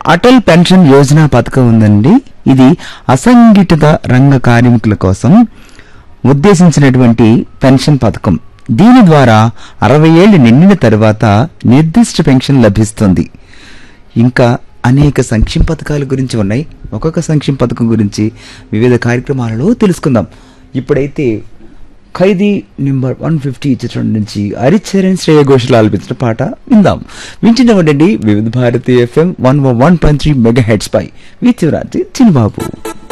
Atal pension Yojana పథకం ఉందండి ఇది అసంఘటిత రంగ కార్మికుల కోసం ఉద్దేశించినటువంటి పెన్షన్ పథకం దీని ద్వారా అరవై ఏళ్లు నిండిన తర్వాత నిర్దిష్ట పెన్షన్ లభిస్తుంది ఇంకా అనేక సంక్షేమ పథకాల గురించి ఉన్నాయి ఒక్కొక్క సంక్షేమ పథకం గురించి వివిధ కార్యక్రమాలలో తెలుసుకుందాం ఇప్పుడైతే ఖైదీ నెంబర్ వన్ ఫిఫ్టీ చిత్రం నుంచి హరిచరణ్ శ్రేయ ఘోషల్ ఆలపించిన పాట విందాం వింటున్నామండి Vividh Bharati FM one one point three mega heads పై విత్యురాజి చిన్నబాబు